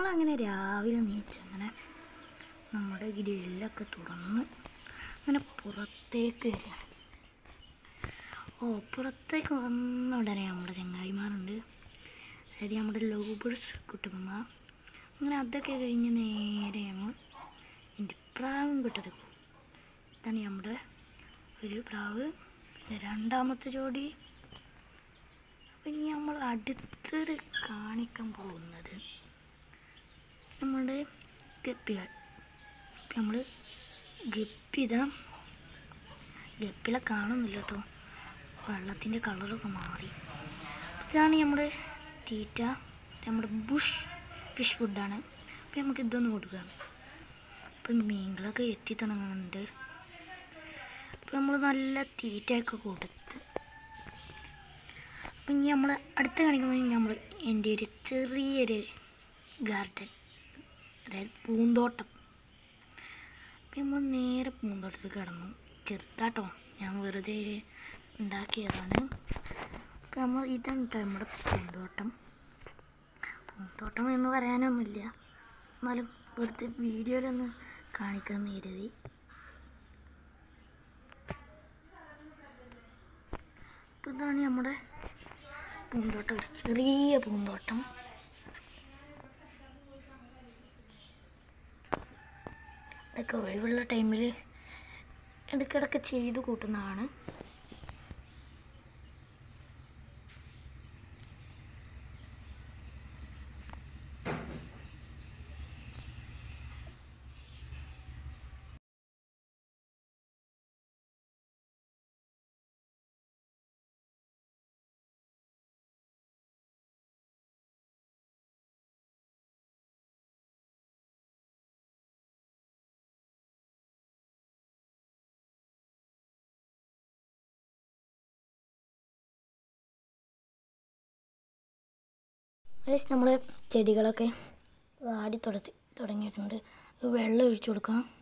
നമ്മളങ്ങനെ രാവിലെ നീച്ച് അങ്ങനെ നമ്മുടെ ഗ്രില്ലൊക്കെ തുറന്ന് അങ്ങനെ പുറത്തേക്ക് വരികയാണ് ഓ പുറത്തേക്ക് വന്ന ഉടനെ നമ്മുടെ ചങ്ങായിമാരുണ്ട് അതായത് നമ്മുടെ ലോബേഴ്സ് കുട്ടുമ്മ അങ്ങനെ അതൊക്കെ കഴിഞ്ഞ് നേരെ ഞങ്ങൾ എൻ്റെ പ്രാവും കിട്ടത് പോകും ഇതാണ് നമ്മുടെ ഒരു പ്രാവ് പിന്നെ രണ്ടാമത്തെ ജോഡി അപ്പം ഇനി നമ്മൾ അടുത്തത് കാണിക്കാൻ പോകുന്നത് നമ്മുടെ ഗപ്പികൾ നമ്മൾ ഗപ്പിതാ ഗപ്പിലെ കാണുന്നില്ല കേട്ടോ വെള്ളത്തിൻ്റെ കളറൊക്കെ മാറി ഇതാണ് നമ്മുടെ തീറ്റ നമ്മുടെ ബുഷ് ഫിഷ് ഫുഡാണ് അപ്പം നമുക്ക് ഇതൊന്ന് കൊടുക്കാം അപ്പം മീനുകളൊക്കെ എത്തി തുടങ്ങുന്നുണ്ട് അപ്പം നമ്മൾ നല്ല തീറ്റയൊക്കെ കൊടുത്ത് അപ്പം ഇനി നമ്മൾ അടുത്ത് കാണിക്കുമ്പോൾ നമ്മൾ എൻ്റെ ഒരു ചെറിയൊരു ഗാർഡൻ അതായത് പൂന്തോട്ടം അപ്പം നമ്മൾ നേരെ പൂന്തോട്ടത്തിൽ കിടന്നു ചെറുതാട്ടോ ഞാൻ വെറുതെ ഒരു ഉണ്ടാക്കിയതാണ് അപ്പം നമ്മൾ ഇതാണ് കേട്ടോ നമ്മുടെ പൂന്തോട്ടം പൂന്തോട്ടം എന്ന് പറയാനൊന്നുമില്ല എന്നാലും വെറുതെ വീഡിയോയിലൊന്ന് കാണിക്കണം എന്ന് കരുതി അപ്പം ഇതാണ് നമ്മുടെ പൂന്തോട്ടം ഒരു ചെറിയ പൂന്തോട്ടം ഇതൊക്കെ ഒഴിവുള്ള ടൈമിൽ ഇടയ്ക്കിടയ്ക്ക് ചെയ്ത് കൂട്ടുന്നതാണ് നമ്മൾ ചെടികളൊക്കെ വാടി തുടത്തി തുടങ്ങിയിട്ടുണ്ട് അത് വെള്ളം ഒഴിച്ചു കൊടുക്കാം